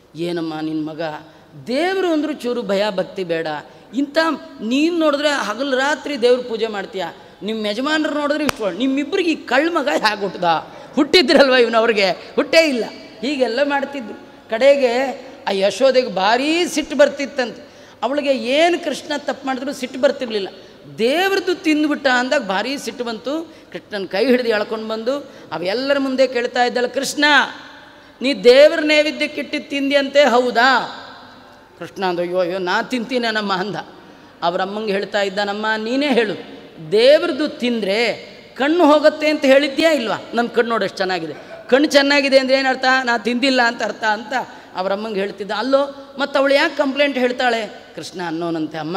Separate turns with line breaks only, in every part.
ಏನಮ್ಮ ನಿನ್ನ ಮಗ ದೇವರು ಅಂದರೂ ಚೂರು ಭಯ ಭಕ್ತಿ ಬೇಡ ಇಂಥ ನೀನು ನೋಡಿದ್ರೆ ಹಗಲು ರಾತ್ರಿ ದೇವ್ರ ಪೂಜೆ ಮಾಡ್ತೀಯ ನಿಮ್ಮ ಯಜಮಾನರು ನೋಡಿದ್ರೆ ಇಷ್ಟು ನಿಮ್ಮಿಬ್ಬರಿಗೆ ಈ ಕಳ್ಳ ಮಗ ಹೇಗೆ ಹುಟ್ಟದ ಹುಟ್ಟಿದ್ರಲ್ವ ಇವನು ಅವ್ರಿಗೆ ಹುಟ್ಟೇ ಇಲ್ಲ ಹೀಗೆಲ್ಲ ಮಾಡ್ತಿದ್ರು ಕಡೆಗೆ ಆ ಯಶೋದೆಗೆ ಭಾರೀ ಸಿಟ್ಟು ಬರ್ತಿತ್ತಂತೆ ಅವಳಿಗೆ ಏನು ಕೃಷ್ಣ ತಪ್ಪು ಮಾಡಿದ್ರು ಸಿಟ್ಟು ಬರ್ತಿರ್ಲಿಲ್ಲ ದೇವ್ರದ್ದು ತಿಂದುಬಿಟ್ಟ ಅಂದಾಗ ಭಾರೀ ಸಿಟ್ಟು ಬಂತು ಕೃಷ್ಣನ ಕೈ ಹಿಡಿದು ಎಳ್ಕೊಂಡು ಬಂದು ಅವೆಲ್ಲರ ಮುಂದೆ ಕೇಳ್ತಾ ಇದ್ದಲ್ಲ ಕೃಷ್ಣ ನೀ ದೇವ್ರ ನೈವೇದ್ಯಕ್ಕಿಟ್ಟು ತಿಂದಿಯಂತೆ ಹೌದಾ ಕೃಷ್ಣ ಅಂದ ಅಯ್ಯೋ ಅಯ್ಯೋ ನಾ ತಿಂತೀನೇನಮ್ಮ ಅಂದ ಅವ್ರ ಅಮ್ಮಂಗೆ ಹೇಳ್ತಾ ಇದ್ದಾನಮ್ಮ ನೀನೇ ಹೇಳು ದೇವ್ರದ್ದು ತಿಂದರೆ ಕಣ್ಣು ಹೋಗುತ್ತೆ ಅಂತ ಹೇಳಿದ್ಯಾ ಇಲ್ವಾ ನನ್ನ ಕಣ್ಣು ನೋಡಿ ಎಷ್ಟು ಚೆನ್ನಾಗಿದೆ ಕಣ್ಣು ಚೆನ್ನಾಗಿದೆ ಅಂದರೆ ಏನು ಅರ್ಥ ನಾ ತಿಂದಿಲ್ಲ ಅಂತ ಅರ್ಥ ಅಂತ ಅವ್ರ ಅಮ್ಮಂಗೆ ಹೇಳ್ತಿದ್ದ ಅಲ್ಲೋ ಮತ್ತು ಅವಳು ಯಾಕೆ ಕಂಪ್ಲೇಂಟ್ ಹೇಳ್ತಾಳೆ ಕೃಷ್ಣ ಅನ್ನೋನಂತೆ ಅಮ್ಮ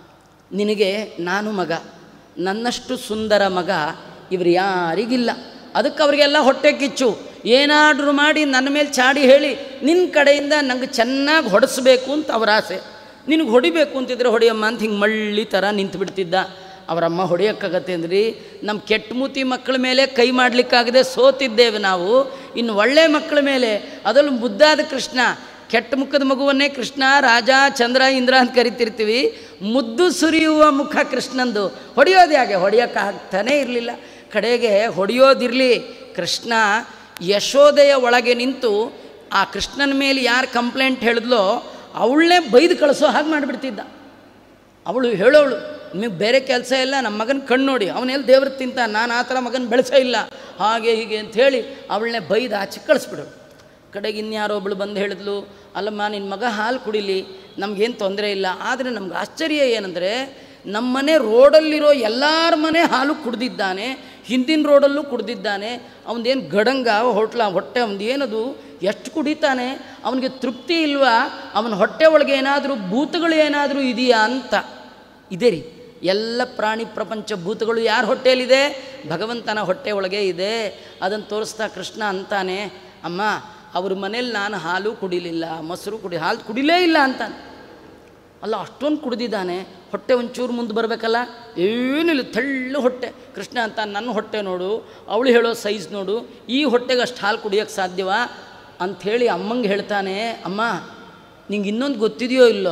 ನಿನಗೆ ನಾನು ಮಗ ನನ್ನಷ್ಟು ಸುಂದರ ಮಗ ಇವರು ಯಾರಿಗಿಲ್ಲ ಅದಕ್ಕೆ ಅವರಿಗೆಲ್ಲ ಹೊಟ್ಟೆ ಕಿಚ್ಚು ಏನಾದರೂ ಮಾಡಿ ನನ್ನ ಮೇಲೆ ಚಾಡಿ ಹೇಳಿ ನಿನ್ನ ಕಡೆಯಿಂದ ನಂಗೆ ಚೆನ್ನಾಗಿ ಹೊಡೆಸ್ಬೇಕು ಅಂತ ಅವರ ಆಸೆ ನಿನಗೆ ಹೊಡಿಬೇಕು ಅಂತಿದ್ರೆ ಹೊಡಿಯಮ್ಮ ಅಂತ ಹಿಂಗೆ ಮಳ್ಳಿ ಥರ ನಿಂತು ಬಿಡ್ತಿದ್ದ ಅವರಮ್ಮ ಹೊಡೆಯೋಕ್ಕಾಗತ್ತೆ ಅಂದ್ರಿ ನಮ್ಮ ಕೆಟ್ಟ ಮೂತಿ ಮಕ್ಕಳ ಮೇಲೆ ಕೈ ಮಾಡಲಿಕ್ಕಾಗದೆ ಸೋತಿದ್ದೇವೆ ನಾವು ಇನ್ನು ಒಳ್ಳೆ ಮಕ್ಕಳ ಮೇಲೆ ಅದರಲ್ಲೂ ಮುದ್ದಾದ ಕೃಷ್ಣ ಕೆಟ್ಟ ಮುಖದ ಮಗುವನ್ನೇ ಕೃಷ್ಣ ರಾಜ ಚಂದ್ರ ಇಂದ್ರ ಅಂತ ಕರಿತಿರ್ತೀವಿ ಮುದ್ದು ಸುರಿಯುವ ಮುಖ ಕೃಷ್ಣಂದು ಹೊಡೆಯೋದು ಯಾಕೆ ಹೊಡೆಯೋಕ್ಕಾಗ್ತಾನೇ ಇರಲಿಲ್ಲ ಕಡೆಗೆ ಹೊಡೆಯೋದಿರಲಿ ಕೃಷ್ಣ ಯಶೋದೆಯ ಒಳಗೆ ನಿಂತು ಆ ಕೃಷ್ಣನ ಮೇಲೆ ಯಾರು ಕಂಪ್ಲೇಂಟ್ ಹೇಳಿದ್ಲೋ ಅವಳನ್ನೇ ಬೈದು ಕಳಿಸೋ ಹಾಗೆ ಮಾಡಿಬಿಡ್ತಿದ್ದ ಅವಳು ಹೇಳೋಳು ನಿಮಗೆ ಬೇರೆ ಕೆಲಸ ಇಲ್ಲ ನಮ್ಮ ಮಗನ ಕಣ್ಣು ನೋಡಿ ಅವನೆಲ್ಲಿ ದೇವ್ರ ತಿಂತ ನಾನು ಆ ಥರ ಮಗನ ಬೆಳೆಸೇ ಇಲ್ಲ ಹಾಗೆ ಹೀಗೆ ಅಂತ ಹೇಳಿ ಅವಳನ್ನೇ ಬೈದು ಆಚೆ ಕಳಿಸ್ಬಿಡೋಳು ಕಡೆಗೆ ಇನ್ಯಾರೋ ಒಬ್ಳು ಬಂದು ಹೇಳಿದ್ಲು ಅಲ್ಲಮ್ಮ ನಿನ್ನ ಮಗ ಹಾಲು ಕುಡಿಲಿ ನಮಗೇನು ತೊಂದರೆ ಇಲ್ಲ ಆದರೆ ನಮ್ಗೆ ಆಶ್ಚರ್ಯ ಏನಂದರೆ ನಮ್ಮ ಮನೆ ರೋಡಲ್ಲಿರೋ ಎಲ್ಲರ ಮನೆ ಹಾಲು ಕುಡ್ದಿದ್ದಾನೆ ಹಿಂದಿನ ರೋಡಲ್ಲೂ ಕುಡ್ದಿದ್ದಾನೆ ಅವನದೇನು ಗಡಂಗ ಹೋಟ್ಲ ಹೊಟ್ಟೆ ಅವನದು ಏನದು ಎಷ್ಟು ಕುಡಿತಾನೆ ಅವನಿಗೆ ತೃಪ್ತಿ ಇಲ್ವಾ ಅವನ ಹೊಟ್ಟೆ ಒಳಗೆ ಏನಾದರೂ ಭೂತಗಳು ಏನಾದರೂ ಇದೆಯಾ ಅಂತ ಇದೆ ರೀ ಎಲ್ಲ ಪ್ರಾಣಿ ಪ್ರಪಂಚ ಭೂತಗಳು ಯಾರ ಹೊಟ್ಟೆಯಲ್ಲಿದೆ ಭಗವಂತನ ಹೊಟ್ಟೆ ಒಳಗೆ ಇದೆ ಅದನ್ನು ತೋರಿಸ್ತಾ ಕೃಷ್ಣ ಅಂತಾನೆ ಅಮ್ಮ ಅವ್ರ ಮನೇಲಿ ನಾನು ಹಾಲು ಕುಡಿಲಿಲ್ಲ ಮೊಸರು ಕುಡಿ ಹಾಲು ಕುಡಿಲೇ ಇಲ್ಲ ಅಂತಾನೆ ಅಲ್ಲ ಅಷ್ಟೊಂದು ಕುಡ್ದಿದ್ದಾನೆ ಹೊಟ್ಟೆ ಒಂಚೂರು ಮುಂದೆ ಬರಬೇಕಲ್ಲ ಏನಿಲ್ಲ ತೆಳ್ಳು ಹೊಟ್ಟೆ ಕೃಷ್ಣ ಅಂತ ನನ್ನ ಹೊಟ್ಟೆ ನೋಡು ಅವಳು ಹೇಳೋ ಸೈಜ್ ನೋಡು ಈ ಹೊಟ್ಟೆಗೆ ಅಷ್ಟು ಹಾಲು ಕುಡಿಯೋಕ್ಕೆ ಸಾಧ್ಯವಾ ಅಂಥೇಳಿ ಅಮ್ಮಂಗೆ ಹೇಳ್ತಾನೆ ಅಮ್ಮ ನಿಂಗೆ ಇನ್ನೊಂದು ಗೊತ್ತಿದೆಯೋ ಇಲ್ಲೋ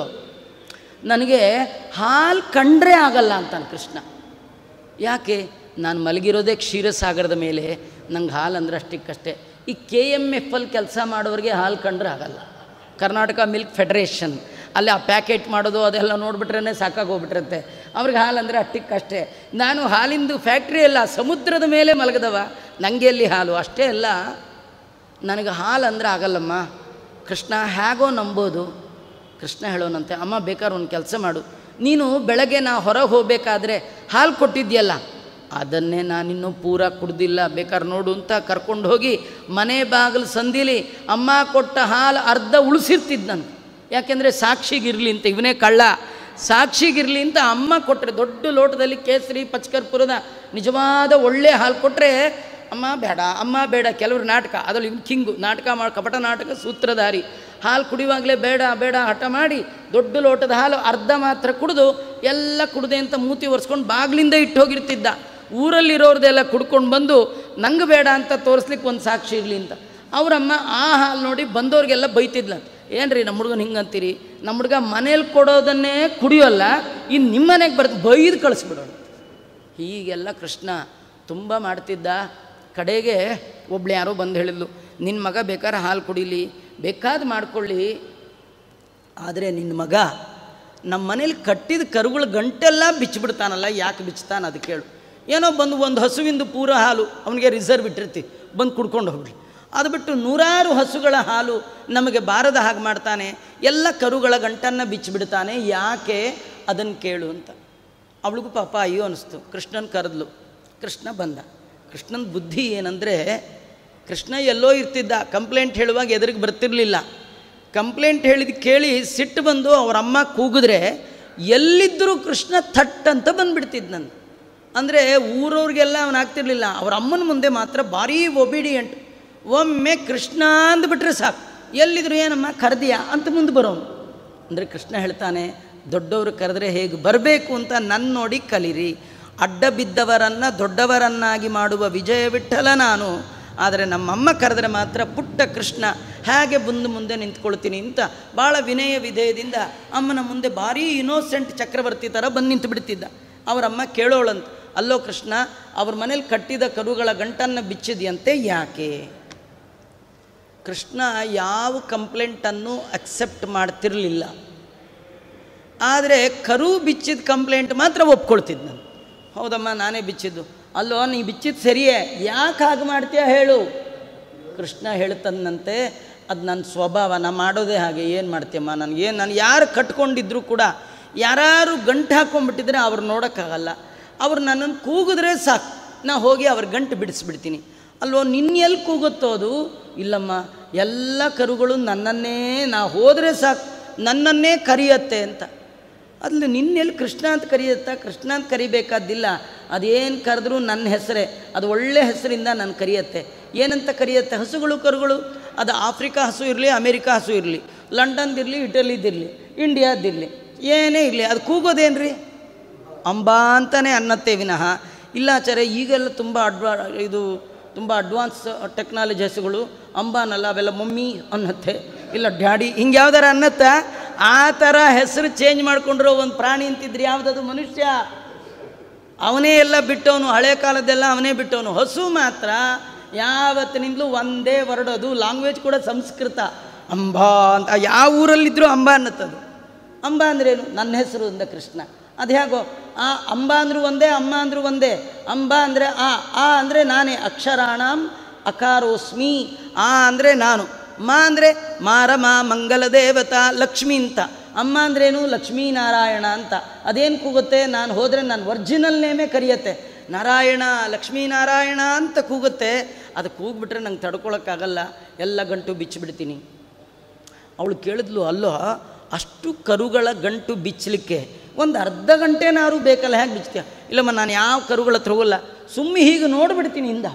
ನನಗೆ ಹಾಲು ಕಂಡ್ರೆ ಆಗಲ್ಲ ಅಂತಾನೆ ಕೃಷ್ಣ ಯಾಕೆ ನಾನು ಮಲಗಿರೋದೇ ಕ್ಷೀರಸಾಗರದ ಮೇಲೆ ನಂಗೆ ಹಾಲು ಅಂದ್ರೆ ಅಷ್ಟಕ್ಕಷ್ಟೇ ಈ ಕೆ ಎಮ್ ಎಫ್ ಅಲ್ಲಿ ಕೆಲಸ ಮಾಡೋರಿಗೆ ಹಾಲು ಕಂಡ್ರೆ ಆಗಲ್ಲ ಕರ್ನಾಟಕ ಮಿಲ್ಕ್ ಫೆಡರೇಷನ್ ಅಲ್ಲಿ ಆ ಪ್ಯಾಕೆಟ್ ಮಾಡೋದು ಅದೆಲ್ಲ ನೋಡಿಬಿಟ್ರೇ ಸಾಕಾಗೋಗ್ಬಿಟ್ಟಿರುತ್ತೆ ಅವ್ರಿಗೆ ಹಾಲು ಅಂದರೆ ಅಷ್ಟಕ್ಕಷ್ಟೇ ನಾನು ಹಾಲಿಂದು ಫ್ಯಾಕ್ಟ್ರಿ ಅಲ್ಲ ಸಮುದ್ರದ ಮೇಲೆ ಮಲಗದವ ನನಗೆ ಎಲ್ಲಿ ಹಾಲು ಅಷ್ಟೇ ಅಲ್ಲ ನನಗೆ ಹಾಲು ಅಂದ್ರೆ ಆಗಲ್ಲಮ್ಮ ಕೃಷ್ಣ ಹೇಗೋ ನಂಬೋದು ಕೃಷ್ಣ ಹೇಳೋನಂತೆ ಅಮ್ಮ ಬೇಕಾದ್ರೆ ಒಂದು ಕೆಲಸ ಮಾಡು ನೀನು ಬೆಳಗ್ಗೆ ನಾ ಹೊರಗೆ ಹೋಗಬೇಕಾದ್ರೆ ಹಾಲು ಕೊಟ್ಟಿದ್ಯಲ್ಲ ಅದನ್ನೇ ನಾನಿನ್ನೂ ಪೂರ ಕುಡ್ದಿಲ್ಲ ಬೇಕಾದ್ರೆ ನೋಡು ಅಂತ ಕರ್ಕೊಂಡು ಹೋಗಿ ಮನೆ ಬಾಗಿಲು ಸಂದಿಲಿ ಅಮ್ಮ ಕೊಟ್ಟ ಹಾಲು ಅರ್ಧ ಉಳಿಸಿರ್ತಿದ್ದು ನಾನು ಯಾಕೆಂದರೆ ಸಾಕ್ಷಿಗಿರಲಿ ಅಂತ ಇವನೇ ಕಳ್ಳ ಸಾಕ್ಷಿಗಿರಲಿ ಅಂತ ಅಮ್ಮ ಕೊಟ್ಟರೆ ದೊಡ್ಡ ಲೋಟದಲ್ಲಿ ಕೇಸರಿ ಪಚ್ಕರ್ಪುರದ ನಿಜವಾದ ಒಳ್ಳೆ ಹಾಲು ಕೊಟ್ಟರೆ ಅಮ್ಮ ಬೇಡ ಅಮ್ಮ ಬೇಡ ಕೆಲವರು ನಾಟಕ ಅದರಲ್ಲಿ ಇವ್ನು ಕಿಂಗು ನಾಟಕ ಮಾಡಿ ಕಪಟ ನಾಟಕ ಸೂತ್ರಧಾರಿ ಹಾಲು ಕುಡಿಯುವಾಗಲೇ ಬೇಡ ಬೇಡ ಹಠ ಮಾಡಿ ದೊಡ್ಡ ಲೋಟದ ಹಾಲು ಅರ್ಧ ಮಾತ್ರ ಕುಡಿದು ಎಲ್ಲ ಕುಡ್ದೆ ಅಂತ ಮೂತಿ ಒರೆಸ್ಕೊಂಡು ಬಾಗಿಲಿಂದ ಇಟ್ಟು ಹೋಗಿರ್ತಿದ್ದ ಊರಲ್ಲಿರೋರ್ದೆಲ್ಲ ಕುಡ್ಕೊಂಡು ಬಂದು ನಂಗೆ ಬೇಡ ಅಂತ ತೋರಿಸ್ಲಿಕ್ಕೆ ಒಂದು ಸಾಕ್ಷಿ ಇರಲಿ ಅಂತ ಅವರಮ್ಮ ಆ ಹಾಲು ನೋಡಿ ಬಂದವ್ರಿಗೆಲ್ಲ ಬೈತಿದ್ಲ ಏನ್ರಿ ನಮ್ಮ ಹುಡುಗನ ಹಿಂಗೆ ಅಂತೀರಿ ನಮ್ಮ ಹುಡುಗ ಮನೇಲಿ ಕೊಡೋದನ್ನೇ ಕುಡಿಯೋಲ್ಲ ಇನ್ನು ನಿಮ್ಮ ಮನೆಗೆ ಬರ್ದು ಬೈದು ಕಳಿಸ್ಬಿಡೋಣ ಹೀಗೆಲ್ಲ ಕೃಷ್ಣ ತುಂಬ ಮಾಡ್ತಿದ್ದ ಕಡೆಗೆ ಒಬ್ಳು ಯಾರೋ ಬಂದು ಹೇಳಿದ್ಲು ನಿನ್ನ ಮಗ ಬೇಕಾದ್ರೆ ಹಾಲು ಕುಡೀಲಿ ಬೇಕಾದ ಮಾಡ್ಕೊಳ್ಳಿ ಆದರೆ ನಿನ್ನ ಮಗ ನಮ್ಮ ಮನೇಲಿ ಕಟ್ಟಿದ ಕರುಗಳ ಗಂಟೆಲ್ಲ ಬಿಚ್ಚಿಬಿಡ್ತಾನಲ್ಲ ಯಾಕೆ ಬಿಚ್ತಾನ ಅದಕ್ಕೆ ಹೇಳು ಏನೋ ಬಂದು ಒಂದು ಹಸುವಿಂದು ಪೂರ ಹಾಲು ಅವನಿಗೆ ರಿಸರ್ವ್ ಇಟ್ಟಿರ್ತಿ ಬಂದು ಕುಡ್ಕೊಂಡು ಹೋಗ್ಲಿ ಅದು ಬಿಟ್ಟು ನೂರಾರು ಹಸುಗಳ ಹಾಲು ನಮಗೆ ಬಾರದ ಹಾಗೆ ಮಾಡ್ತಾನೆ ಎಲ್ಲ ಕರುಗಳ ಗಂಟನ್ನು ಬಿಚ್ಚಿಬಿಡ್ತಾನೆ ಯಾಕೆ ಅದನ್ನು ಕೇಳು ಅಂತ ಅವಳಿಗೂ ಪಾಪ ಅಯ್ಯೋ ಅನಿಸ್ತು ಕೃಷ್ಣನ ಕರೆದ್ಲು ಕೃಷ್ಣ ಬಂದ ಕೃಷ್ಣನ ಬುದ್ಧಿ ಏನಂದರೆ ಕೃಷ್ಣ ಎಲ್ಲೋ ಇರ್ತಿದ್ದ ಕಂಪ್ಲೇಂಟ್ ಹೇಳುವಾಗ ಎದುರಿಗೆ ಬರ್ತಿರ್ಲಿಲ್ಲ ಕಂಪ್ಲೇಂಟ್ ಹೇಳಿದ ಕೇಳಿ ಸಿಟ್ಟು ಬಂದು ಅವ್ರ ಅಮ್ಮ ಕೂಗಿದ್ರೆ ಎಲ್ಲಿದ್ದರೂ ಕೃಷ್ಣ ಥಟ್ ಅಂತ ಬಂದುಬಿಡ್ತಿದ್ದು ನನ್ನ ಅಂದರೆ ಊರವ್ರಿಗೆಲ್ಲ ಅವನು ಆಗ್ತಿರ್ಲಿಲ್ಲ ಅವ್ರ ಅಮ್ಮನ ಮುಂದೆ ಮಾತ್ರ ಭಾರೀ ಒಬಿಡಿಯಂಟ್ ಒಮ್ಮೆ ಕೃಷ್ಣ ಅಂದ್ಬಿಟ್ರೆ ಸಾಕು ಎಲ್ಲಿದ್ರು ಏನಮ್ಮ ಕರೆದಿಯಾ ಅಂತ ಮುಂದೆ ಬರೋನು ಅಂದರೆ ಕೃಷ್ಣ ಹೇಳ್ತಾನೆ ದೊಡ್ಡವರು ಕರೆದ್ರೆ ಹೇಗೆ ಬರಬೇಕು ಅಂತ ನನ್ನ ನೋಡಿ ಕಲೀರಿ ಅಡ್ಡ ಬಿದ್ದವರನ್ನು ದೊಡ್ಡವರನ್ನಾಗಿ ಮಾಡುವ ವಿಜಯ ವಿಠಲ ನಾನು ಆದರೆ ನಮ್ಮಮ್ಮ ಕರೆದ್ರೆ ಮಾತ್ರ ಪುಟ್ಟ ಕೃಷ್ಣ ಹೇಗೆ ಬಂದು ಮುಂದೆ ನಿಂತ್ಕೊಳ್ತೀನಿ ಅಂತ ಭಾಳ ವಿನಯ ವಿಧೇಯದಿಂದ ಅಮ್ಮನ ಮುಂದೆ ಭಾರೀ ಇನೋಸೆಂಟ್ ಚಕ್ರವರ್ತಿ ಥರ ಬಂದು ನಿಂತು ಬಿಡ್ತಿದ್ದ ಅವರಮ್ಮ ಕೇಳೋಳಂತ ಅಲ್ಲೋ ಕೃಷ್ಣ ಅವ್ರ ಮನೇಲಿ ಕಟ್ಟಿದ ಕರುಗಳ ಗಂಟನ್ನು ಬಿಚ್ಚಿದ್ಯಂತೆ ಯಾಕೆ ಕೃಷ್ಣ ಯಾವ ಕಂಪ್ಲೇಂಟನ್ನು ಅಕ್ಸೆಪ್ಟ್ ಮಾಡ್ತಿರಲಿಲ್ಲ ಆದರೆ ಕರು ಬಿಚ್ಚಿದ ಕಂಪ್ಲೇಂಟ್ ಮಾತ್ರ ಒಪ್ಕೊಳ್ತಿದ್ದು ನಾನು ಹೌದಮ್ಮ ನಾನೇ ಬಿಚ್ಚಿದ್ದು ಅಲ್ಲೋ ನೀ ಬಿಚ್ಚಿದ್ದು ಸರಿಯೇ ಯಾಕೆ ಹಾಗೆ ಮಾಡ್ತೀಯ ಹೇಳು ಕೃಷ್ಣ ಹೇಳ್ತಂದಂತೆ ಅದು ನನ್ನ ಸ್ವಭಾವ ನಾ ಮಾಡೋದೇ ಹಾಗೆ ಏನು ಮಾಡ್ತೀಯಮ್ಮ ನನಗೇನು ನಾನು ಯಾರು ಕಟ್ಕೊಂಡಿದ್ರು ಕೂಡ ಯಾರು ಗಂಟು ಹಾಕ್ಕೊಂಡ್ಬಿಟ್ಟಿದ್ರೆ ಅವ್ರು ನೋಡೋಕ್ಕಾಗಲ್ಲ ಅವ್ರು ನನ್ನನ್ನು ಕೂಗಿದ್ರೆ ಸಾಕು ನಾ ಹೋಗಿ ಅವ್ರ ಗಂಟು ಬಿಡಿಸ್ಬಿಡ್ತೀನಿ ಅಲ್ವೋ ನಿನ್ನೆಲ್ಲಿ ಕೂಗುತ್ತೋ ಅದು ಇಲ್ಲಮ್ಮ ಎಲ್ಲ ಕರುಗಳು ನನ್ನನ್ನೇ ನಾ ಹೋದರೆ ಸಾಕು ನನ್ನನ್ನೇ ಕರೆಯತ್ತೆ ಅಂತ ಅಲ್ಲಿ ನಿನ್ನೆಲ್ಲಿ ಕೃಷ್ಣ ಅಂತ ಕರೆಯುತ್ತಾ ಕೃಷ್ಣ ಅಂತ ಕರಿಬೇಕಾದ್ದಿಲ್ಲ ಅದೇನು ಕರೆದ್ರೂ ನನ್ನ ಹೆಸರೇ ಅದು ಒಳ್ಳೆ ಹೆಸರಿಂದ ನಾನು ಕರೆಯುತ್ತೆ ಏನಂತ ಕರೆಯುತ್ತೆ ಹಸುಗಳು ಕರುಗಳು ಅದು ಆಫ್ರಿಕಾ ಹಸು ಇರಲಿ ಅಮೇರಿಕಾ ಹಸು ಇರಲಿ ಲಂಡನ್ದಿರಲಿ ಇಟಲಿದಿರಲಿ ಇಂಡಿಯಾದಿರಲಿ ಏನೇ ಇರಲಿ ಅದು ಕೂಗೋದೇನು ರೀ ಅಂಬಾ ಅಂತಲೇ ಅನ್ನತ್ತೆ ವಿನಃ ಇಲ್ಲ ಆಚಾರ್ಯ ಈಗೆಲ್ಲ ತುಂಬ ಅಡ್ವಾ ಇದು ತುಂಬ ಅಡ್ವಾನ್ಸ್ ಟೆಕ್ನಾಲಜಿ ಹಸುಗಳು ಅಂಬಾನಲ್ಲ ಅವೆಲ್ಲ ಮಮ್ಮಿ ಅನ್ನತ್ತೆ ಇಲ್ಲ ಡ್ಯಾಡಿ ಹಿಂಗೆ ಯಾವ್ದಾರ ಅನ್ನತ್ತಾ ಆ ಥರ ಹೆಸರು ಚೇಂಜ್ ಮಾಡ್ಕೊಂಡಿರೋ ಒಂದು ಪ್ರಾಣಿ ಅಂತಿದ್ರಿ ಯಾವುದದು ಮನುಷ್ಯ ಅವನೇ ಎಲ್ಲ ಬಿಟ್ಟವನು ಹಳೆ ಕಾಲದ್ದೆಲ್ಲ ಅವನೇ ಬಿಟ್ಟವನು ಹಸು ಮಾತ್ರ ಯಾವತ್ತಿನಿಂದಲೂ ಒಂದೇ ಹೊರಡೋದು ಲ್ಯಾಂಗ್ವೇಜ್ ಕೂಡ ಸಂಸ್ಕೃತ ಅಂಬಾ ಅಂತ ಯಾವ ಊರಲ್ಲಿದ್ದರೂ ಅಂಬಾ ಅನ್ನತ್ತದು ಅಂಬ ಅಂದ್ರೇನು ನನ್ನ ಹೆಸರು ಅಂದ ಕೃಷ್ಣ ಅದು ಹೇಗೋ ಆ ಅಂಬ ಅಂದ್ರೂ ಒಂದೇ ಅಮ್ಮ ಅಂದ್ರೂ ಒಂದೇ ಅಂಬ ಅಂದರೆ ಆ ಆ ಅಂದರೆ ನಾನೇ ಅಕ್ಷರಾಣಂ ಅಕಾರೋಸ್ಮಿ ಆ ಅಂದರೆ ನಾನು ಮಾ ಅಂದರೆ ಮಾರಮ ಮಂಗಲ ದೇವತಾ ಲಕ್ಷ್ಮಿ ಅಂತ ಅಮ್ಮ ಅಂದ್ರೇನು ಲಕ್ಷ್ಮೀನಾರಾಯಣ ಅಂತ ಅದೇನು ಕೂಗುತ್ತೆ ನಾನು ಹೋದರೆ ನಾನು ಒರ್ಜಿನಲ್ ನೇಮೇ ಕರೆಯತ್ತೆ ನಾರಾಯಣ ಲಕ್ಷ್ಮೀನಾರಾಯಣ ಅಂತ ಕೂಗುತ್ತೆ ಅದು ಕೂಗ್ಬಿಟ್ರೆ ನಂಗೆ ತಡ್ಕೊಳಕ್ಕಾಗಲ್ಲ ಎಲ್ಲ ಗಂಟು ಬಿಚ್ಚಿಬಿಡ್ತೀನಿ ಅವಳು ಕೇಳಿದ್ಲು ಅಲ್ಲೋ ಅಷ್ಟು ಕರುಗಳ ಗಂಟು ಬಿಚ್ಚಲಿಕ್ಕೆ ಒಂದು ಅರ್ಧ ಗಂಟೆನಾರು ಬೇಕಲ್ಲ ಹೇಗೆ ಬಿಚ್ತೀಯ ಇಲ್ಲಮ್ಮ ನಾನು ಯಾವ ಕರುಗಳ ಹತ್ರ ಹೋಗಲ್ಲ ಸುಮ್ಮನೆ ಹೀಗೆ ನೋಡಿಬಿಡ್ತೀನಿ ಹಿಂದ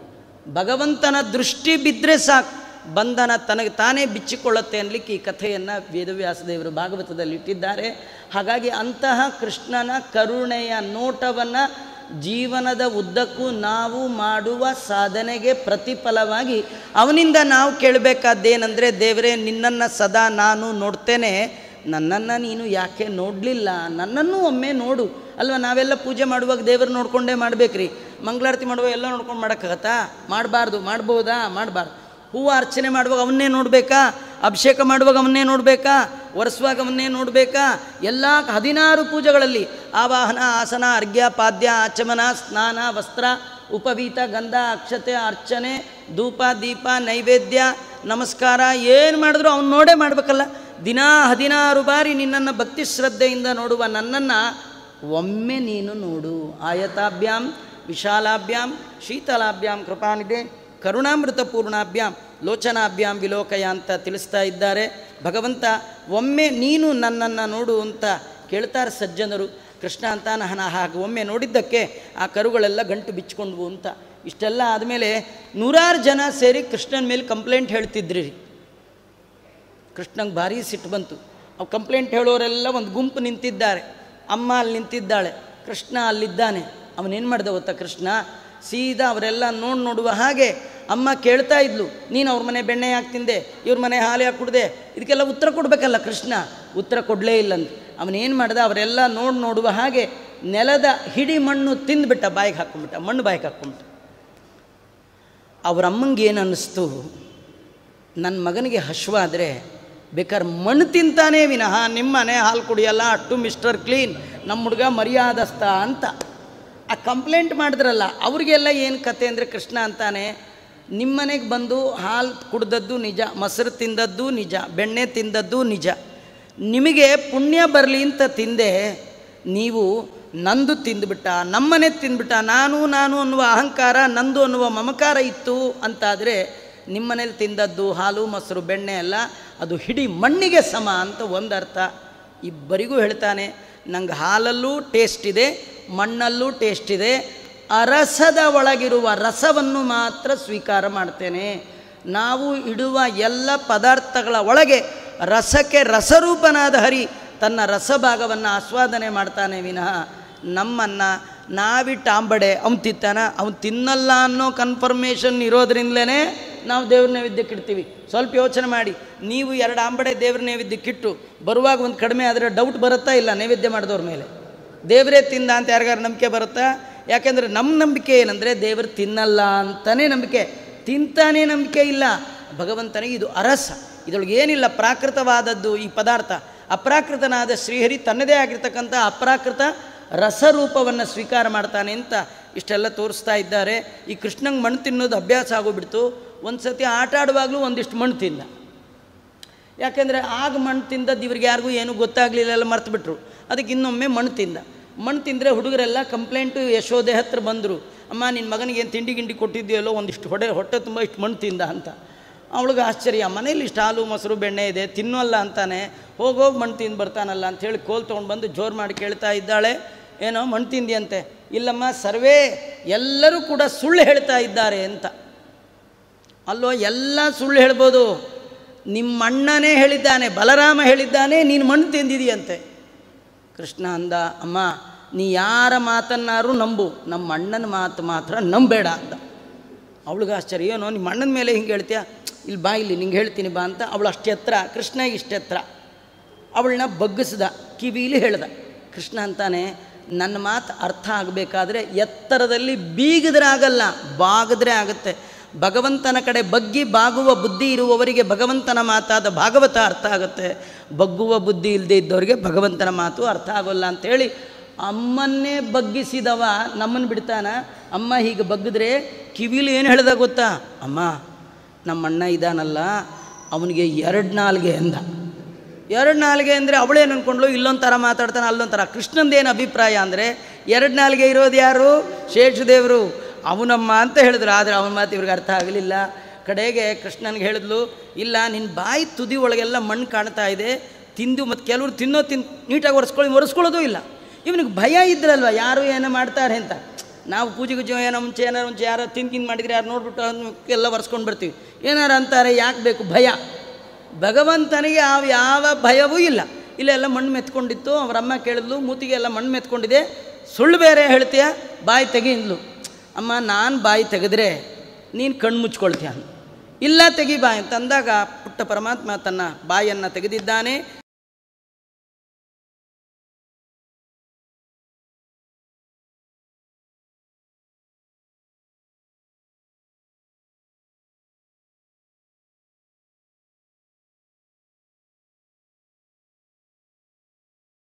ಭಗವಂತನ ದೃಷ್ಟಿ ಬಿದ್ದರೆ ಸಾಕು ಬಂಧನ ತನಗೆ ತಾನೇ ಬಿಚ್ಚಿಕೊಳ್ಳುತ್ತೆ ಅನ್ನಲಿಕ್ಕೆ ಈ ಕಥೆಯನ್ನು ವೇದವ್ಯಾಸದೇವರು ಭಾಗವತದಲ್ಲಿ ಇಟ್ಟಿದ್ದಾರೆ ಹಾಗಾಗಿ ಅಂತಹ ಕೃಷ್ಣನ ಕರುಣೆಯ ನೋಟವನ್ನು ಜೀವನದ ಉದ್ದಕ್ಕೂ ನಾವು ಮಾಡುವ ಸಾಧನೆಗೆ ಪ್ರತಿಫಲವಾಗಿ ಅವನಿಂದ ನಾವು ಕೇಳಬೇಕಾದ್ದೇನೆಂದರೆ ದೇವರೇ ನಿನ್ನನ್ನು ಸದಾ ನಾನು ನೋಡ್ತೇನೆ ನನ್ನನ್ನು ನೀನು ಯಾಕೆ ನೋಡಲಿಲ್ಲ ನನ್ನನ್ನು ಒಮ್ಮೆ ನೋಡು ಅಲ್ವಾ ನಾವೆಲ್ಲ ಪೂಜೆ ಮಾಡುವಾಗ ದೇವರು ನೋಡ್ಕೊಂಡೇ ಮಾಡ್ಬೇಕ್ರಿ ಮಂಗಳಾರತಿ ಮಾಡುವಾಗ ಎಲ್ಲ ನೋಡ್ಕೊಂಡು ಮಾಡೋಕ್ಕಾಗತ್ತಾ ಮಾಡಬಾರ್ದು ಮಾಡ್ಬೋದಾ ಮಾಡಬಾರ್ದು ಹೂವು ಅರ್ಚನೆ ಮಾಡುವಾಗ ಅವನ್ನೇ ನೋಡಬೇಕಾ ಅಭಿಷೇಕ ಮಾಡುವಾಗ ಅವನ್ನೇ ನೋಡಬೇಕಾ ಒರೆಸುವಾಗ ಅವನ್ನೇ ನೋಡಬೇಕಾ ಎಲ್ಲ ಹದಿನಾರು ಪೂಜೆಗಳಲ್ಲಿ ಆವಾಹನ ಆಸನ ಅರ್ಘ್ಯ ಪಾದ್ಯ ಆಚಮನ ಸ್ನಾನ ವಸ್ತ್ರ ಉಪವೀತ ಗಂಧ ಅಕ್ಷತೆ ಅರ್ಚನೆ ಧೂಪ ದೀಪ ನೈವೇದ್ಯ ನಮಸ್ಕಾರ ಏನು ಮಾಡಿದ್ರು ಅವ್ನು ನೋಡೇ ಮಾಡಬೇಕಲ್ಲ ದಿನಾ ಹದಿನಾರು ಬಾರಿ ನಿನ್ನನ್ನು ಭಕ್ತಿ ಶ್ರದ್ಧೆಯಿಂದ ನೋಡುವ ನನ್ನನ್ನು ಒಮ್ಮೆ ನೀನು ನೋಡು ಆಯತಾಭ್ಯಾಂ ವಿಶಾಲಾಭ್ಯಾಂ ಶೀತಲಾಭ್ಯಾಂ ಕೃಪಾನಿದೆ ಕರುಣಾಮೃತ ಪೂರ್ಣಾಭ್ಯಾಂ ಲೋಚನಾಭ್ಯಾಂ ವಿಲೋಕಯ ಅಂತ ತಿಳಿಸ್ತಾ ಇದ್ದಾರೆ ಭಗವಂತ ಒಮ್ಮೆ ನೀನು ನನ್ನನ್ನು ನೋಡು ಅಂತ ಕೇಳ್ತಾರೆ ಸಜ್ಜನರು ಕೃಷ್ಣ ಅಂತ ನಾನು ಹಾಗೆ ಒಮ್ಮೆ ನೋಡಿದ್ದಕ್ಕೆ ಆ ಕರುಗಳೆಲ್ಲ ಗಂಟು ಬಿಚ್ಚಿಕೊಂಡ್ವು ಅಂತ ಇಷ್ಟೆಲ್ಲ ಆದಮೇಲೆ ನೂರಾರು ಜನ ಸೇರಿ ಕೃಷ್ಣನ ಮೇಲೆ ಕಂಪ್ಲೇಂಟ್ ಹೇಳ್ತಿದ್ರಿ ಕೃಷ್ಣಂಗೆ ಭಾರಿ ಸಿಟ್ಟು ಬಂತು ಅವು ಕಂಪ್ಲೇಂಟ್ ಹೇಳೋರೆಲ್ಲ ಒಂದು ಗುಂಪು ನಿಂತಿದ್ದಾರೆ ಅಮ್ಮ ಅಲ್ಲಿ ನಿಂತಿದ್ದಾಳೆ ಕೃಷ್ಣ ಅಲ್ಲಿದ್ದಾನೆ ಅವನೇನು ಮಾಡ್ದ ಗೊತ್ತಾ ಕೃಷ್ಣ ಸೀದಾ ಅವರೆಲ್ಲ ನೋಡಿ ನೋಡುವ ಹಾಗೆ ಅಮ್ಮ ಕೇಳ್ತಾ ಇದ್ಲು ನೀನು ಅವ್ರ ಮನೆ ಬೆಣ್ಣೆ ಯಾಕೆ ತಿಂದೆ ಇವ್ರ ಮನೆ ಹಾಲು ಯಾಕೆ ಕುಡ್ದೆ ಇದಕ್ಕೆಲ್ಲ ಉತ್ತರ ಕೊಡಬೇಕಲ್ಲ ಕೃಷ್ಣ ಉತ್ತರ ಕೊಡಲೇ ಇಲ್ಲಂತ ಅವನೇನು ಮಾಡ್ದ ಅವರೆಲ್ಲ ನೋಡಿ ನೋಡುವ ಹಾಗೆ ನೆಲದ ಹಿಡಿ ಮಣ್ಣು ತಿಂದುಬಿಟ್ಟ ಬಾಯಿಗೆ ಹಾಕ್ಕೊಂಬಿಟ್ಟ ಮಣ್ಣು ಬಾಯಿಗೆ ಹಾಕ್ಕೊಂಬಿಟ್ಟ ಅವ್ರ ಅಮ್ಮಂಗೆ ಏನು ಅನ್ನಿಸ್ತು ನನ್ನ ಮಗನಿಗೆ ಹಶ್ವಾದರೆ ಬೇಕಾದ್ರೆ ಮಣ್ಣು ತಿಂತಾನೇ ವಿನಃ ನಿಮ್ಮನೆ ಹಾಲು ಕುಡಿಯಲ್ಲ ಅಟ್ಟು ಮಿಸ್ಟರ್ ಕ್ಲೀನ್ ನಮ್ಮ ಹುಡುಗ ಮರ್ಯಾದಸ್ತ ಅಂತ ಆ ಕಂಪ್ಲೇಂಟ್ ಮಾಡಿದ್ರಲ್ಲ ಅವ್ರಿಗೆಲ್ಲ ಏನು ಕತೆ ಅಂದರೆ ಕೃಷ್ಣ ಅಂತಾನೆ ನಿಮ್ಮನೆಗೆ ಬಂದು ಹಾಲು ಕುಡ್ದದ್ದು ನಿಜ ಮೊಸರು ತಿಂದದ್ದು ನಿಜ ಬೆಣ್ಣೆ ತಿಂದದ್ದು ನಿಜ ನಿಮಗೆ ಪುಣ್ಯ ಬರಲಿ ಅಂತ ತಿಂದೆ ನೀವು ನಂದು ತಿಂದುಬಿಟ್ಟ ನಮ್ಮನೆ ತಿಂದ್ಬಿಟ್ಟ ನಾನು ನಾನು ಅನ್ನುವ ಅಹಂಕಾರ ನಂದು ಅನ್ನುವ ಮಮಕಾರ ಇತ್ತು ಅಂತಾದರೆ ನಿಮ್ಮನೇಲಿ ತಿಂದದ್ದು ಹಾಲು ಮೊಸರು ಬೆಣ್ಣೆ ಎಲ್ಲ ಅದು ಹಿಡಿ ಮಣ್ಣಿಗೆ ಸಮ ಅಂತ ಒಂದು ಅರ್ಥ ಇಬ್ಬರಿಗೂ ಹೇಳ್ತಾನೆ ನಂಗೆ ಹಾಲಲ್ಲೂ ಟೇಸ್ಟ್ ಇದೆ ಮಣ್ಣಲ್ಲೂ ಟೇಸ್ಟ್ ಇದೆ ಅರಸದ ಒಳಗಿರುವ ರಸವನ್ನು ಮಾತ್ರ ಸ್ವೀಕಾರ ಮಾಡ್ತೇನೆ ನಾವು ಇಡುವ ಎಲ್ಲ ಪದಾರ್ಥಗಳ ಒಳಗೆ ರಸಕ್ಕೆ ರಸರೂಪನಾದ ಹರಿ ತನ್ನ ರಸಭಾಗವನ್ನು ಆಸ್ವಾದನೆ ಮಾಡ್ತಾನೆ ವಿನಃ ನಮ್ಮನ್ನು ನಾವಿಟ್ಟ ಆಂಬಡೆ ಅವ್ನು ತಿಂತಾನ ಅವ್ನು ತಿನ್ನಲ್ಲ ಅನ್ನೋ ಕನ್ಫರ್ಮೇಷನ್ ಇರೋದ್ರಿಂದಲೇ ನಾವು ದೇವ್ರ ನೈವೇದ್ಯಕ್ಕೆ ಇಡ್ತೀವಿ ಸ್ವಲ್ಪ ಯೋಚನೆ ಮಾಡಿ ನೀವು ಎರಡು ಆಂಬಡೆ ದೇವ್ರ ನೈವೇದ್ಯಕ್ಕಿಟ್ಟು ಬರುವಾಗ ಒಂದು ಕಡಿಮೆ ಆದರೆ ಡೌಟ್ ಬರುತ್ತಾ ಇಲ್ಲ ನೈವೇದ್ಯ ಮಾಡಿದವ್ರ ಮೇಲೆ ದೇವರೇ ತಿಂದ ಅಂತ ಯಾರಿಗಾರು ನಂಬಿಕೆ ಬರುತ್ತಾ ಯಾಕೆಂದರೆ ನಮ್ಮ ನಂಬಿಕೆ ಏನಂದರೆ ದೇವರು ತಿನ್ನಲ್ಲ ಅಂತಲೇ ನಂಬಿಕೆ ತಿಂತಾನೇ ನಂಬಿಕೆ ಇಲ್ಲ ಭಗವಂತನಿಗೆ ಇದು ಅರಸ ಇದರೊಳಗೆ ಏನಿಲ್ಲ ಪ್ರಾಕೃತವಾದದ್ದು ಈ ಪದಾರ್ಥ ಅಪ್ರಾಕೃತನಾದ ಶ್ರೀಹರಿ ತನ್ನದೇ ಆಗಿರ್ತಕ್ಕಂಥ ಅಪ್ರಾಕೃತ ರಸರೂಪವನ್ನು ಸ್ವೀಕಾರ ಮಾಡ್ತಾನೆ ಅಂತ ಇಷ್ಟೆಲ್ಲ ತೋರಿಸ್ತಾ ಇದ್ದಾರೆ ಈ ಕೃಷ್ಣಂಗೆ ಮಣ್ಣು ತಿನ್ನೋದು ಅಭ್ಯಾಸ ಆಗೋಗ್ಬಿಡ್ತು ಒಂದು ಸತಿ ಆಟ ಆಡುವಾಗಲೂ ಒಂದಿಷ್ಟು ಮಣ್ಣು ತಿಂದ ಯಾಕೆಂದರೆ ಆಗ ಮಣ್ಣು ತಿಂದದ್ದು ಇವ್ರಿಗೆ ಯಾರಿಗೂ ಏನೂ ಗೊತ್ತಾಗಲಿಲ್ಲ ಎಲ್ಲ ಮರ್ತುಬಿಟ್ರು ಅದಕ್ಕೆ ಇನ್ನೊಮ್ಮೆ ಮಣ್ಣು ತಿಂದ ಮಣ್ಣು ತಿಂದರೆ ಹುಡುಗರೆಲ್ಲ ಕಂಪ್ಲೇಂಟು ಯಶೋದೆ ಹತ್ರ ಬಂದರು ಅಮ್ಮ ನಿನ್ನ ಮಗನಿಗೆ ಏನು ತಿಂಡಿ ಗಿಂಡಿ ಕೊಟ್ಟಿದ್ದೀಯಲ್ಲೋ ಒಂದಿಷ್ಟು ಹೊಡೆ ಹೊಟ್ಟೆ ತುಂಬ ಇಷ್ಟು ಮಣ್ಣು ತಿಂದ ಅಂತ ಅವಳಿಗೆ ಆಶ್ಚರ್ಯ ಮನೇಲಿ ಇಷ್ಟು ಹಾಲು ಮೊಸರು ಬೆಣ್ಣೆ ಇದೆ ತಿನ್ನೋಲ್ಲ ಅಂತಾನೆ ಹೋಗೋಗಿ ಮಣ್ಣು ತಿಂದು ಬರ್ತಾನಲ್ಲ ಅಂಥೇಳಿ ಕೋಲ್ ತೊಗೊಂಡು ಬಂದು ಜೋರು ಮಾಡಿ ಕೇಳ್ತಾ ಇದ್ದಾಳೆ ಏನೋ ಮಣ್ಣು ತಿಂದಿಯಂತೆ ಇಲ್ಲಮ್ಮ ಸರ್ವೇ ಎಲ್ಲರೂ ಕೂಡ ಸುಳ್ಳು ಹೇಳ್ತಾ ಇದ್ದಾರೆ ಅಂತ ಅಲ್ಲೋ ಎಲ್ಲ ಸುಳ್ಳು ಹೇಳ್ಬೋದು ನಿಮ್ಮ ಅಣ್ಣನೇ ಹೇಳಿದ್ದಾನೆ ಬಲರಾಮ ಹೇಳಿದ್ದಾನೆ ನೀನು ಮಣ್ಣು ತಿಂದಿದೀಯಂತೆ ಕೃಷ್ಣ ಅಂದ ಅಮ್ಮ ನೀ ಯಾರ ಮಾತನ್ನಾರು ನಂಬು ನಮ್ಮ ಅಣ್ಣನ ಮಾತು ಮಾತ್ರ ನಂಬೇಡ ಅಂದ ಅವಳಿಗೆ ಆಶ್ಚರ್ಯ ಏನೋ ನಿಮ್ಮ ಅಣ್ಣನ ಮೇಲೆ ಹಿಂಗೆ ಹೇಳ್ತೀಯ ಇಲ್ಲಿ ಬಾ ಇಲ್ಲಿ ನಿಂಗೆ ಹೇಳ್ತೀನಿ ಬಾ ಅಂತ ಅವಳು ಅಷ್ಟು ಎತ್ತರ ಕೃಷ್ಣ ಇಷ್ಟು ಎತ್ತರ ಅವಳನ್ನ ಬಗ್ಗಿಸ್ದ ಕಿವಿಲಿ ಹೇಳ್ದ ಕೃಷ್ಣ ಅಂತಾನೆ ನನ್ನ ಮಾತು ಅರ್ಥ ಆಗಬೇಕಾದ್ರೆ ಎತ್ತರದಲ್ಲಿ ಬೀಗಿದ್ರೆ ಆಗಲ್ಲ ಬಾಗಿದ್ರೆ ಆಗುತ್ತೆ ಭಗವಂತನ ಕಡೆ ಬಗ್ಗಿ ಬಾಗುವ ಬುದ್ಧಿ ಇರುವವರಿಗೆ ಭಗವಂತನ ಮಾತಾದ ಭಾಗವತ ಅರ್ಥ ಆಗುತ್ತೆ ಬಗ್ಗುವ ಬುದ್ಧಿ ಇಲ್ಲದೆ ಇದ್ದವರಿಗೆ ಭಗವಂತನ ಮಾತು ಅರ್ಥ ಆಗೋಲ್ಲ ಅಂಥೇಳಿ ಅಮ್ಮನ್ನೇ ಬಗ್ಗಿಸಿದವ ನಮ್ಮನ್ನು ಬಿಡ್ತಾನ ಅಮ್ಮ ಹೀಗೆ ಬಗ್ಗಿದ್ರೆ ಕಿವಿಲಿ ಏನು ಹೇಳ್ದ ಗೊತ್ತಾ ಅಮ್ಮ ನಮ್ಮ ಅಣ್ಣ ಇದಾನಲ್ಲ ಅವನಿಗೆ ಎರಡು ನಾಲ್ಗೆ ಅಂದ ಎರಡು ನಾಲ್ಗೆ ಅಂದರೆ ಅವಳೇನು ಅಂದ್ಕೊಂಡ್ಲು ಇಲ್ಲೊಂದು ಥರ ಮಾತಾಡ್ತಾನೆ ಅಲ್ಲೊಂದು ಥರ ಕೃಷ್ಣಂದೇನು ಅಭಿಪ್ರಾಯ ಅಂದರೆ ಎರಡು ನಾಲ್ಗೆ ಇರೋದು ಯಾರು ಶೇಷದೇವರು ಅವನಮ್ಮ ಅಂತ ಹೇಳಿದ್ರು ಆದರೆ ಅವನ ಮಾತು ಇವ್ರಿಗೆ ಅರ್ಥ ಆಗಲಿಲ್ಲ ಕಡೆಗೆ ಕೃಷ್ಣನಿಗೆ ಹೇಳಿದ್ಲು ಇಲ್ಲ ನಿನ್ನ ಬಾಯಿ ತುದಿ ಒಳಗೆಲ್ಲ ಮಣ್ಣು ಕಾಣ್ತಾ ಇದೆ ತಿಂದು ಮತ್ತು ಕೆಲವರು ತಿನ್ನೋ ತಿನ್ ನೀಟಾಗಿ ಒರೆಸ್ಕೊಳ್ಳಿ ಒರೆಸ್ಕೊಳ್ಳೋದು ಇಲ್ಲ ಇವನಿಗೆ ಭಯ ಇದ್ರಲ್ವ ಯಾರು ಏನೋ ಮಾಡ್ತಾರೆ ಅಂತ ನಾವು ಪೂಜೆ ಗೀಜೆ ಏನೋ ಮುಂಚೆ ಏನಾರು ಮುಂಚೆ ಯಾರೋ ತಿಂದು ತಿಂದು ಮಾಡಿದ್ರೆ ಯಾರು ನೋಡ್ಬಿಟ್ಟು ಅವ್ನು ಎಲ್ಲ ಒರೆಸ್ಕೊಂಡು ಬರ್ತೀವಿ ಏನಾರು ಅಂತಾರೆ ಯಾಕೆ ಬೇಕು ಭಯ ಭಗವಂತನಿಗೆ ಯಾವ ಯಾವ ಭಯವೂ ಇಲ್ಲ ಇಲ್ಲೆಲ್ಲ ಮಣ್ಣು ಮೆತ್ಕೊಂಡಿತ್ತು ಅವ್ರ ಅಮ್ಮ ಕೇಳಿದ್ಲು ಮೂತಿಗೆ ಎಲ್ಲ ಮಣ್ಣು ಮೆತ್ಕೊಂಡಿದೆ ಸುಳ್ಳು ಬೇರೆ ಹೇಳ್ತೀಯ ಬಾಯಿ ತೆಗಿದ್ಲು ಅಮ್ಮ ನಾನು ಬಾಯಿ ತೆಗೆದ್ರೆ ನೀನು ಕಣ್ಣು ಮುಚ್ಕೊಳ್ತೀಯ ಅಂದ. ಇಲ್ಲ ತೆಗಿ ಬಾಯಿ ಅಂತ ಅಂದಾಗ ಪುಟ್ಟ ಪರಮಾತ್ಮ ತನ್ನ ಬಾಯನ್ನು ತೆಗೆದಿದ್ದಾನೆ